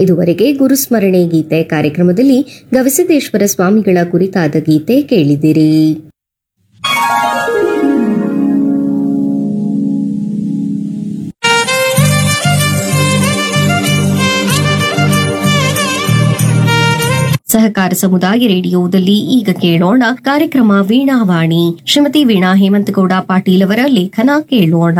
ಇದುವರೆಗೆ ಗುರುಸ್ಮರಣೆ ಗೀತೆ ಕಾರ್ಯಕ್ರಮದಲ್ಲಿ ಗವಿಸಿದ್ದೇಶ್ವರ ಸ್ವಾಮಿಗಳ ಕುರಿತಾದ ಗೀತೆ ಕೇಳಿದಿರಿ ಸಹಕಾರ ಸಮುದಾಯ ರೇಡಿಯೋದಲ್ಲಿ ಈಗ ಕೇಳೋಣ ಕಾರ್ಯಕ್ರಮ ವೀಣಾವಾಣಿ ಶ್ರೀಮತಿ ವೀಣಾ ಹೇಮಂತಗೌಡ ಪಾಟೀಲ್ ಅವರ ಲೇಖನ ಕೇಳೋಣ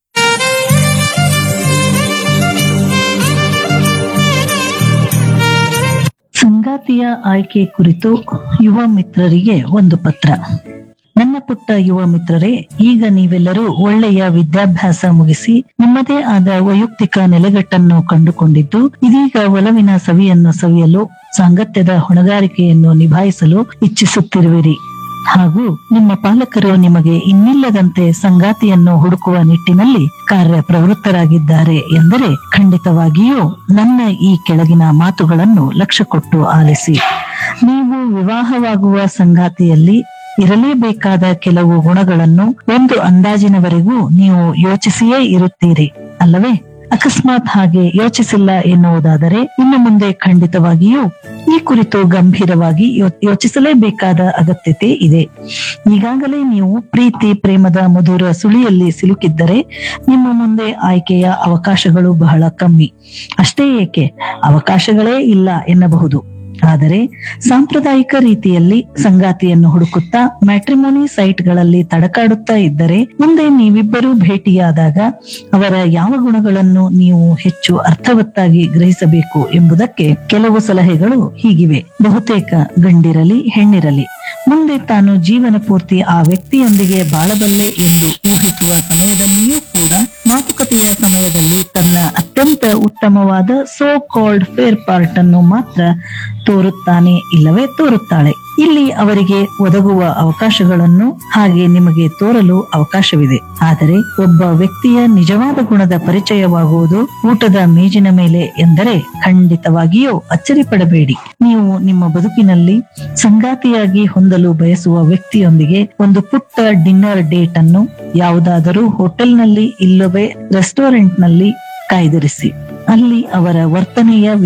ಸಂಗಾತಿಯ ಆಯ್ಕೆ ಕುರಿತು ಯುವ ಮಿತ್ರರಿಗೆ ಒಂದು ಪತ್ರ ನನ್ನ ಪುಟ್ಟ ಯುವ ಮಿತ್ರರೇ ಈಗ ನೀವೆಲ್ಲರೂ ಒಳ್ಳೆಯ ವಿದ್ಯಾಭ್ಯಾಸ ಮುಗಿಸಿ ನಿಮ್ಮದೇ ಆದ ವೈಯಕ್ತಿಕ ನೆಲೆಗಟ್ಟನ್ನು ಕಂಡುಕೊಂಡಿದ್ದು ಇದೀಗ ಒಲವಿನ ಸವಿಯನ್ನು ಸವಿಯಲು ಸಾಂಗತ್ಯದ ಹೊಣೆಗಾರಿಕೆಯನ್ನು ನಿಭಾಯಿಸಲು ಇಚ್ಛಿಸುತ್ತಿರುವಿರಿ ಹಾಗೂ ನಿಮ್ಮ ಪಾಲಕರು ನಿಮಗೆ ಇನ್ನಿಲ್ಲದಂತೆ ಸಂಗಾತಿಯನ್ನು ಹುಡುಕುವ ನಿಟ್ಟಿನಲ್ಲಿ ಕಾರ್ಯ ಪ್ರವೃತ್ತರಾಗಿದ್ದಾರೆ ಎಂದರೆ ಖಂಡಿತವಾಗಿಯೂ ನನ್ನ ಈ ಕೆಳಗಿನ ಮಾತುಗಳನ್ನು ಲಕ್ಷ್ಯ ಕೊಟ್ಟು ಆಲಿಸಿ ನೀವು ವಿವಾಹವಾಗುವ ಸಂಗಾತಿಯಲ್ಲಿ ಇರಲೇಬೇಕಾದ ಕೆಲವು ಗುಣಗಳನ್ನು ಒಂದು ಅಂದಾಜಿನವರೆಗೂ ನೀವು ಯೋಚಿಸಿಯೇ ಇರುತ್ತೀರಿ ಅಲ್ಲವೇ ಅಕಸ್ಮಾತ್ ಹಾಗೆ ಯೋಚಿಸಿಲ್ಲ ಎನ್ನುವುದಾದರೆ ಇನ್ನು ಮುಂದೆ ಖಂಡಿತವಾಗಿಯೂ ಈ ಕುರಿತು ಗಂಭೀರವಾಗಿ ಯೋ- ಯೋಚಿಸಲೇಬೇಕಾದ ಅಗತ್ಯತೆ ಇದೆ ಈಗಾಗಲೇ ನೀವು ಪ್ರೀತಿ ಪ್ರೇಮದ ಮಧುರ ಸುಳಿಯಲ್ಲಿ ಸಿಲುಕಿದ್ದರೆ ನಿಮ್ಮ ಮುಂದೆ ಆಯ್ಕೆಯ ಅವಕಾಶಗಳು ಬಹಳ ಕಮ್ಮಿ ಅಷ್ಟೇ ಏಕೆ ಅವಕಾಶಗಳೇ ಇಲ್ಲ ಎನ್ನಬಹುದು ಆದರೆ ಸಾಂಪ್ರದಾಯಿಕ ರೀತಿಯಲ್ಲಿ ಸಂಗಾತಿಯನ್ನು ಹುಡುಕುತ್ತಾ ಮ್ಯಾಟ್ರಿಮೋನಿ ಸೈಟ್ಗಳಲ್ಲಿ ತಡಕಾಡುತ್ತಾ ಇದ್ದರೆ ಮುಂದೆ ನೀವಿಬ್ಬರೂ ಭೇಟಿಯಾದಾಗ ಅವರ ಯಾವ ಗುಣಗಳನ್ನು ನೀವು ಹೆಚ್ಚು ಅರ್ಥವತ್ತಾಗಿ ಗ್ರಹಿಸಬೇಕು ಎಂಬುದಕ್ಕೆ ಕೆಲವು ಸಲಹೆಗಳು ಹೀಗಿವೆ ಬಹುತೇಕ ಗಂಡಿರಲಿ ಹೆಣ್ಣಿರಲಿ ಮುಂದೆ ತಾನು ಜೀವನ ಪೂರ್ತಿ ಆ ವ್ಯಕ್ತಿಯೊಂದಿಗೆ ಬಾಳಬಲ್ಲೆ ಎಂದು ಊಹಿಸುವ ಸಮಯದಲ್ಲಿಯೂ ಕೂಡ ಮಾತುಕತೆಯ ಸಮಯದಲ್ಲಿ ತನ್ನ ಅತ್ಯಂತ ಉತ್ತಮವಾದ ಸೋ ಕಾಲ್ಡ್ ಫೇರ್ ಪಾರ್ಟ್ ಅನ್ನು ಮಾತ್ರ ತೋರುತ್ತಾನೆ ಇಲ್ಲವೇ ತೋರುತ್ತಾಳೆ ಇಲ್ಲಿ ಅವರಿಗೆ ಒದಗುವ ಅವಕಾಶಗಳನ್ನು ಹಾಗೆ ನಿಮಗೆ ತೋರಲು ಅವಕಾಶವಿದೆ ಆದರೆ ಒಬ್ಬ ವ್ಯಕ್ತಿಯ ನಿಜವಾದ ಗುಣದ ಪರಿಚಯವಾಗುವುದು ಊಟದ ಮೇಜಿನ ಮೇಲೆ ಎಂದರೆ ಖಂಡಿತವಾಗಿಯೂ ಅಚ್ಚರಿ ಪಡಬೇಡಿ ನೀವು ನಿಮ್ಮ ಬದುಕಿನಲ್ಲಿ ಸಂಗಾತಿಯಾಗಿ ಹೊಂದಲು ಬಯಸುವ ವ್ಯಕ್ತಿಯೊಂದಿಗೆ ಒಂದು ಪುಟ್ಟ ಡಿನ್ನರ್ ಡೇಟ್ ಅನ್ನು ಯಾವುದಾದರೂ ಹೋಟೆಲ್ನಲ್ಲಿ ಇಲ್ಲವೇ ರೆಸ್ಟೋರೆಂಟ್ನಲ್ಲಿ ಕಾಯ್ದಿರಿಸಿ ಅಲ್ಲಿ ಅವರ ವರ್ತನೆಯ